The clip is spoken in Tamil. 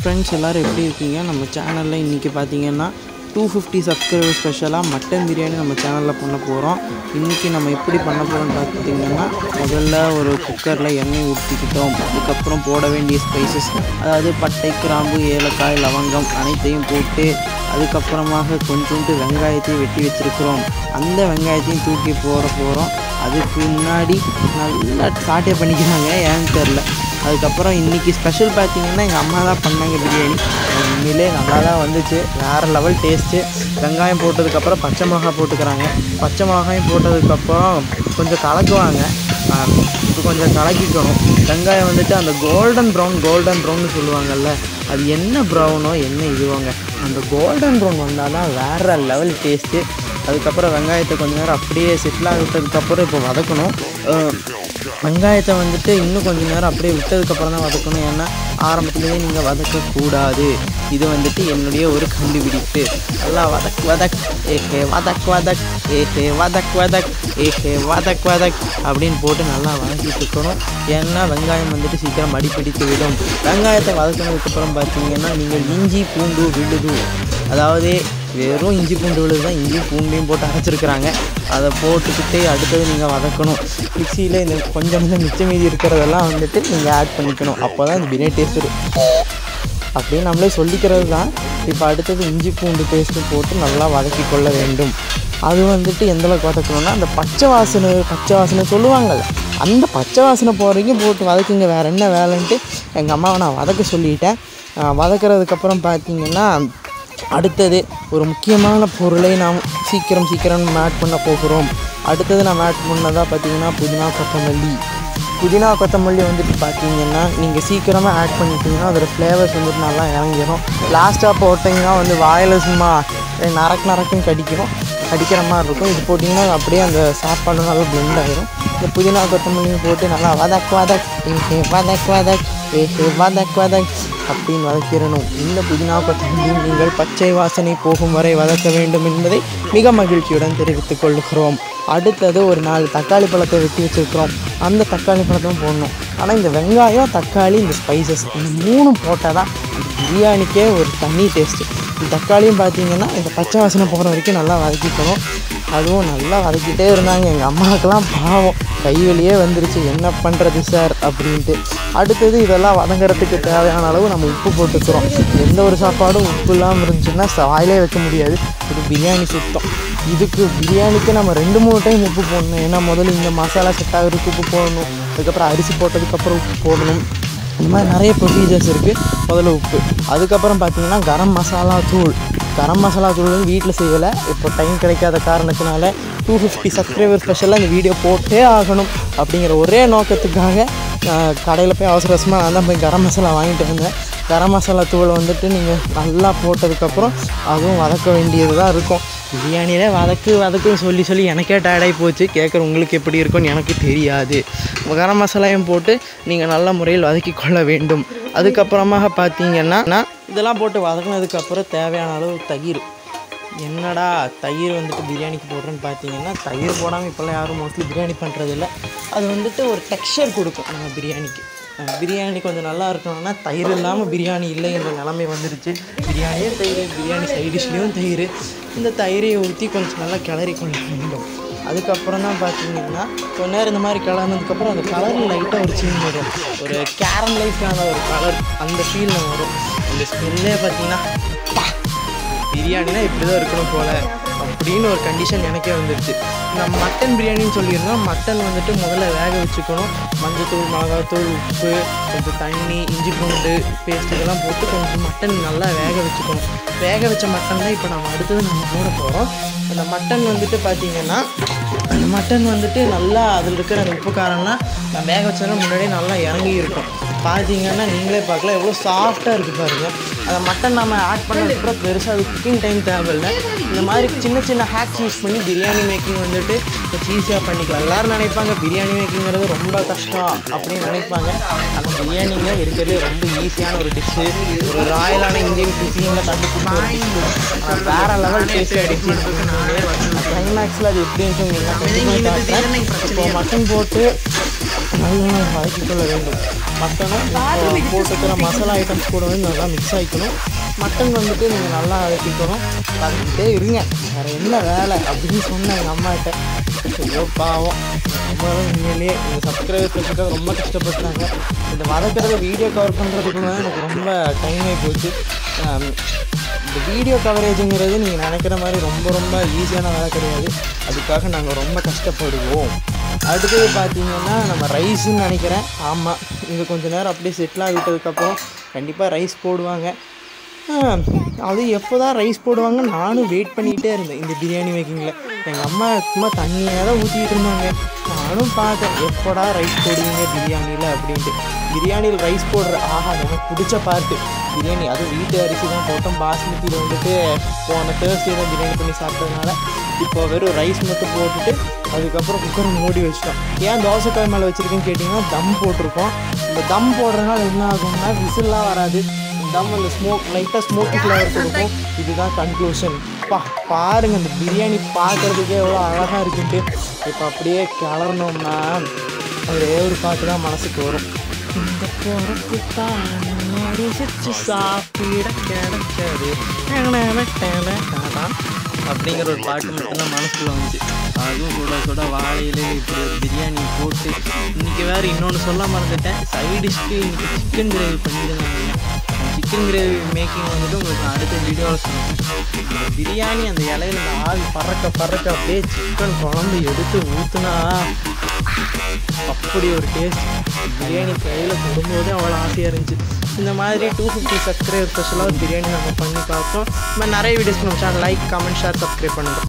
ஃப்ரெண்ட்ஸ் எல்லோரும் எப்படி இருக்கீங்க நம்ம சேனலில் இன்றைக்கி பார்த்தீங்கன்னா டூ ஃபிஃப்டி சப்ஸ்கிரைபர் ஸ்பெஷலாக மட்டன் பிரியாணி நம்ம சேனலில் பண்ண போகிறோம் இன்றைக்கி நம்ம எப்படி பண்ண போகிறோம்னு பார்த்தீங்கன்னா முதல்ல ஒரு குக்கரில் எண்ணெய் ஊற்றிக்கிட்டோம் அதுக்கப்புறம் போட வேண்டிய ஸ்பைசஸ் அதாவது பட்டை கிராம்பு ஏலக்காய் லவங்கம் அனைத்தையும் போட்டு அதுக்கப்புறமாக கொஞ்சோண்டு வெங்காயத்தையும் வெட்டி வச்சுருக்கிறோம் அந்த வெங்காயத்தையும் தூக்கி போட போகிறோம் அதுக்கு முன்னாடி நல்லா சாட்டே பண்ணிக்கிறாங்க ஏன்னு தெரில அதுக்கப்புறம் இன்றைக்கி ஸ்பெஷல் பார்த்தீங்கன்னா எங்கள் அம்மா தான் பண்ணாங்க பிரியாணி உண்மையிலே நல்லா தான் வந்துச்சு வேறு லெவல் டேஸ்ட்டு வெங்காயம் போட்டதுக்கப்புறம் பச்சை மிளகாய் போட்டுக்கிறாங்க பச்சை மிளகாயும் போட்டதுக்கப்புறம் கொஞ்சம் கலக்குவாங்க இப்போ கொஞ்சம் கலக்கிக்கணும் வெங்காயம் வந்துட்டு அந்த கோல்டன் ப்ரௌன் கோல்டன் ப்ரௌன்னு சொல்லுவாங்கல்ல அது என்ன ப்ரௌனோ என்ன இதுவோங்க அந்த கோல்டன் ப்ரௌன் வந்தால் தான் வேறு லெவல் டேஸ்ட்டு அதுக்கப்புறம் வெங்காயத்தை கொஞ்ச நேரம் அப்படியே செட்டில் ஆகிட்டதுக்கப்புறம் இப்போ வதக்கணும் அஹ் வெங்காயத்தை வந்துட்டு இன்னும் கொஞ்ச நேரம் அப்படியே விட்டதுக்கப்புறம் தான் வதக்கணும் ஏன்னா ஆரம்பத்துலேயே நீங்கள் வதக்கக்கூடாது இது வந்துட்டு என்னுடைய ஒரு கண்டுபிடிப்பு நல்லா வதக் வதக் ஏஹே வதக் வதக் ஏஹே வதக் வதக் ஏஹே வதக் வதக் அப்படின்னு போட்டு நல்லா வதக்கிட்டு இருக்கணும் ஏன்னா வெங்காயம் வந்துட்டு சீக்கிரம் அடிப்பிடித்து விடும் வெங்காயத்தை வதக்கினதுக்கப்புறம் பார்த்தீங்கன்னா நீங்கள் இஞ்சி பூண்டு விழுது அதாவது வெறும் இஞ்சி பூண்டு விழுது தான் இஞ்சி பூண்டையும் போட்டு அரைச்சிருக்கிறாங்க அதை போட்டுக்கிட்டு அடுத்தது நீங்கள் வதக்கணும் மிக்சியில் இந்த கொஞ்சம் கொஞ்சம் மிச்சம் மீதி இருக்கிறதெல்லாம் வந்துட்டு நீங்கள் ஆட் பண்ணிக்கணும் அப்போ தான் இந்த பிரியாணி டேஸ்ட் அப்படின்னு நம்மளே சொல்லிக்கிறது தான் இப்போ அடுத்தது இஞ்சி பூண்டு பேஸ்ட்டு போட்டு நல்லா வதக்கி கொள்ள வேண்டும் அது வந்துட்டு எந்த அளவுக்கு வதக்கணும்னா அந்த பச்சை வாசனை பச்சை வாசனை சொல்லுவாங்கள்ல அந்த பச்சை வாசனை போகிறீங்க போட்டு வதக்குங்க வேறு என்ன வேலைன்ட்டு எங்கள் அம்மாவை நான் வதக்க சொல்லிட்டேன் ஆஹ் வதக்குறதுக்கப்புறம் பார்த்தீங்கன்னா அடுத்தது ஒரு முக்கியமான பொருளை நாம் சீக்கிரம் சீக்கிரம் ஆட் பண்ண போகிறோம் அடுத்தது நம்ம ஆட் பண்ணதாக பார்த்தீங்கன்னா புதினா கொத்தமல்லி புதினா கொத்தமல்லி வந்துட்டு பார்த்தீங்கன்னா நீங்கள் சீக்கிரமாக ஆட் பண்ணிட்டீங்கன்னா அதோட ஃப்ளேவர்ஸ் வந்துட்டு நல்லா இறங்கிடும் லாஸ்ட்டாக போட்டிங்கன்னா வந்து வாயில் சும்மா நரக்கு நரக்குன்னு கடிக்கும் கடிக்கிற மாதிரி இருக்கும் இது போட்டிங்கன்னா அப்படியே அந்த சாப்பாடு நல்லா blend ஆகிடும் இந்த புதினா கொத்தமல்லியும் போட்டு நல்லா வதக் வதக் ஏஹே வதக் வதக் ஏஹே வதக் வதக் அப்படின்னு வதக்கிடணும் இந்த புதினா கொத்தமல்லி நீங்கள் பச்சை வாசனை போகும் வரை வதக்க வேண்டும் என்பதை மிக மகிழ்ச்சியுடன் தெரிவித்துக் கொள்கிறோம் அடுத்தது ஒரு நாலு தக்காளி பழத்தை வெட்டி வச்சுருக்கிறோம் அந்த தக்காளி பழத்தையும் போடணும் ஆனால் இந்த வெங்காயம் தக்காளி இந்த ஸ்பைசஸ் இந்த மூணும் போட்டால் தான் இந்த பிரியாணிக்கே ஒரு தனி டேஸ்ட்டு இந்த தக்காளியும் பார்த்தீங்கன்னா இந்த பச்சை வாசனை போகிற வரைக்கும் நல்லா வதக்கிக்கணும் அதுவும் நல்லா வதக்கிட்டே இருந்தாங்க எங்கள் அம்மாவுக்கெல்லாம் பாவம் கை வலியே வந்துருச்சு என்ன பண்ணுறது சார் அப்படின்ட்டு அடுத்தது இதெல்லாம் வதங்குறதுக்கு தேவையான அளவு நம்ம உப்பு போட்டுக்கிறோம் எந்த ஒரு சாப்பாடும் உப்பு இல்லாமல் இருந்துச்சுன்னா வாயிலே வைக்க முடியாது இது பிரியாணி சுத்தம் இதுக்கு பிரியாணிக்கு நம்ம ரெண்டு மூணு டைம் உப்பு போடணும் ஏன்னா முதல்ல இந்த மசாலா செட் ஆகிறதுக்கு உப்பு போடணும் அதுக்கப்புறம் அரிசி போட்டதுக்கப்புறம் உப்பு போடணும் இந்த மாதிரி நிறைய ப்ரொசீஜர்ஸ் இருக்குது முதல்ல உப்பு அதுக்கப்புறம் பார்த்தீங்கன்னா கரம் மசாலா தூள் கரம் மசாலா தூள் வந்து வீட்டில் செய்யலை இப்போ டைம் கிடைக்காத காரணத்தினால டூ ஃபிஃப்டி சப்ஸ்கிரைபர் ஸ்பெஷலாக இந்த வீடியோ போட்டே ஆகணும் அப்படிங்கிற ஒரே நோக்கத்துக்காக கடையில் போய் அவசர அவசரமாக நான் தான் போய் கரம் மசாலா வாங்கிட்டு வந்தேன் கரம் மசாலா தூளை வந்துட்டு நீங்கள் நல்லா போட்டதுக்கப்புறம் அதுவும் வதக்க வேண்டியது தான் இருக்கும் பிரியாணியிலே வதக்கு வதக்குன்னு சொல்லி சொல்லி எனக்கே டயர்டாகி போச்சு கேட்குற உங்களுக்கு எப்படி இருக்கும்னு எனக்கு தெரியாது கரம் மசாலாவையும் போட்டு நீங்கள் நல்ல முறையில் வதக்கி கொள்ள வேண்டும் அதுக்கப்புறமாக பார்த்தீங்கன்னா இதெல்லாம் போட்டு வதக்குனதுக்கப்புறம் தேவையான அளவு தயிர் என்னடா தயிர் வந்துட்டு பிரியாணிக்கு போடுறேன்னு பார்த்தீங்கன்னா தயிர் போடாமல் இப்போல்லாம் யாரும் மோஸ்ட்லி பிரியாணி பண்ணுறதில்ல அது வந்துட்டு ஒரு டெக்ஸ்சர் கொடுக்கும் நம்ம பிரியாணிக்கு அஹ் பிரியாணி கொஞ்சம் நல்லா இருக்கணும்னா தயிர் இல்லாமல் பிரியாணி இல்லைங்கிற நிலைமை வந்துருச்சு பிரியாணியும் தயிர் பிரியாணி சைடிஷ்லேயும் தயிர் இந்த தயிரை ஊற்றி கொஞ்சம் நல்லா கிளறி கொள்ள வேண்டும் அதுக்கப்புறம் தான் பார்த்தீங்கன்னா கொஞ்ச நேரம் இந்த மாதிரி கிளறினதுக்கப்புறம் அந்த கலர் லைட்டாக ஒரு சேஞ்ச் வரும் ஒரு கேரமலைஸான ஒரு கலர் அந்த ஃபீலில் வரும் அந்த ஸ்மெல்லே பார்த்தீங்கன்னா பா பிரியாணினா இப்படி தான் இருக்கணும் போல் அப்படின்னு ஒரு கண்டிஷன் எனக்கே வந்துருச்சு நம்ம மட்டன் பிரியாணின்னு சொல்லியிருந்தோம் மட்டன் வந்துட்டு முதல்ல வேக வச்சுக்கணும் மஞ்சத்தூள் மிளகாத்தூள் உப்பு கொஞ்சம் தண்ணி இஞ்சி பூண்டு பேஸ்ட் இதெல்லாம் போட்டு கொஞ்சம் மட்டன் நல்லா வேக வச்சுக்கணும் வேக வச்ச மட்டன் தான் இப்போ நம்ம அடுத்தது நம்ம போட போகிறோம் அந்த மட்டன் வந்துட்டு பார்த்தீங்கன்னா அந்த மட்டன் வந்துட்டு நல்லா அதில் இருக்கிற அந்த உப்பு காரம்லாம் நான் வேக வச்சதுனா முன்னாடியே நல்லா இறங்கி இருக்கும் பார்த்தீங்கன்னா நீங்களே பார்க்கலாம் எவ்வளோ சாஃப்டாக இருக்குது பாருங்கள் அந்த மட்டன் நம்ம ஆட் பண்ணதுக்கப்புறம் பெருசாக அது குக்கிங் டைம் தேவையில்லை இந்த மாதிரி சின்ன சின்ன ஹேக்ஸ் யூஸ் பண்ணி பிரியாணி மேக்கிங் வந்துட்டு கொஞ்சம் ஈஸியாக பண்ணிக்கலாம் எல்லோரும் நினைப்பாங்க பிரியாணி மேக்கிங்கிறது ரொம்ப கஷ்டம் அப்படின்னு நினைப்பாங்க அந்த பிரியாணிங்க இருக்கிறதுலே ரொம்ப ஈஸியான ஒரு டிஷ்ஷு ஒரு ராயலான இந்தியன் குசினில் கண்டுபிடிச்ச ஒரு டிஷ்ஷு வேறு லெவல் டேஸ்ட் ஆகிடுச்சு கிளைமேக்ஸில் அது எப்படி இருந்துச்சு உங்களுக்கு நான் கொஞ்சமாக காட்டுறேன் இப்போ மட்டன் போட்டு நல்லா வதக்கிக் கொள்ள வேண்டும் மட்டனும் இப்போ போட்டுக்கிற மசாலா ஐட்டம்ஸ் கூட வந்து நல்லா மிக்ஸ் ஆகிக்கணும் மட்டன் வந்துட்டு நீங்கள் நல்லா வதக்கிக்கணும் வதக்கிட்டே இருங்க வேறு என்ன வேலை அப்படின்னு சொன்னேன் எங்கள் அம்மாட்ட ஐயோ பாவம் ரொம்பவே உண்மையிலேயே இந்த சப்ஸ்கிரைபர்ஸ் வச்சுட்டு ரொம்ப கஷ்டப்பட்டாங்க இந்த வதக்கிறத வீடியோ கவர் பண்ணுறதுக்குள்ள எனக்கு ரொம்ப டைம் ஆகி போச்சு ஆம், இந்த வீடியோ கவரேஜுங்கிறது நீங்கள் நினைக்கிற மாதிரி ரொம்ப ரொம்ப ஈஸியான வேலை கிடையாது அதுக்காக நாங்கள் ரொம்ப கஷ்டப்படுவோம் அடுத்தது பார்த்தீங்கன்னா நம்ம ரைஸ்ன்னு நினைக்கிறேன் ஆமாம் இது கொஞ்சம் நேரம் அப்படியே செட்டில் ஆகிட்டதுக்கப்புறம் கண்டிப்பாக ரைஸ் போடுவாங்க ஆ, அது எப்போ தான் ரைஸ் போடுவாங்க நானும் வெயிட் பண்ணிகிட்டே இருந்தேன் இந்த பிரியாணி மேக்கிங்கில் எங்கள் அம்மா சும்மா தண்ணியாக தான் ஊற்றிக்கிட்டு இருந்தாங்க நானும் பார்த்தேன் எப்போடா ரைஸ் போடுவீங்க பிரியாணியில் அப்படின்ட்டு பிரியாணியில் ரைஸ் போடுற ஆஹா எனக்கு பிடிச்ச பார்ட்டு பிரியாணி அதுவும் வீட்டு அரிசி தான் போட்டோம் பாஸ்மதியில் வந்துட்டு போன தேர்ஸ்டே தான் பிரியாணி பண்ணி சாப்பிட்டதுனால இப்போ வெறும் ரைஸ் மட்டும் போட்டுட்டு அதுக்கப்புறம் குக்கரை மூடி வச்சிட்டோம் ஏன் தோசைக்காய் மேலே வச்சுருக்கேன்னு கேட்டிங்கன்னா தம் போட்டிருக்கோம் இந்த தம் போடுறதுனால என்ன ஆகும்னா விசில்லாம் வராது தம் அந்த ஸ்மோக் லைட்டாக ஸ்மோக்கி ஃப்ளேவர் கொடுக்கும் இதுதான் கன்க்ளூஷன் பா பாருங்க இந்த பிரியாணி பார்க்குறதுக்கே எவ்வளோ அழகாக இருக்குன்ட்டு இப்போ அப்படியே கிளறணும்னா ஒரே ஒரு பாட்டு தான் மனசுக்கு வரும் இந்த பொறுப்பு தான் ருசிச்சு சாப்பிட கிடைச்சது அப்படிங்கிற ஒரு பாட்டு மட்டும்தான் மனசுக்குள்ள வந்துச்சு அதுவும் சுட சுட வாழையில இப்படி ஒரு பிரியாணி போட்டு இன்னைக்கு வேறு இன்னொன்று சொல்ல மறந்துட்டேன் சைடிஷ்க்கு இன்னைக்கு சிக்கன் கிரேவி பண்ணியிருந்தாங்க சிக்கன் கிரேவி மேக்கிங் வந்துட்டு உங்களுக்கு நான் அடுத்த வீடியோவில் சொல்லுவேன் இந்த பிரியாணி அந்த இலையில இந்த ஆவி பறக்க பறக்க அப்படியே சிக்கன் குழம்பு எடுத்து ஊற்றுனா அப்படி ஒரு டேஸ்ட் பிரியாணி கையில் தொடும்போதே அவ்வளோ ஆசையாக இருந்துச்சு இந்த மாதிரி டூ ஃபிஃப்டி சப்ஸ்கிரைபர் ஸ்பெஷலாக பிரியாணி நம்ம பண்ணி பார்த்தோம் இந்த மாதிரி நிறைய வீடியோஸ்க்கு நம்ம channel like comment share subscribe பண்ணுறோம்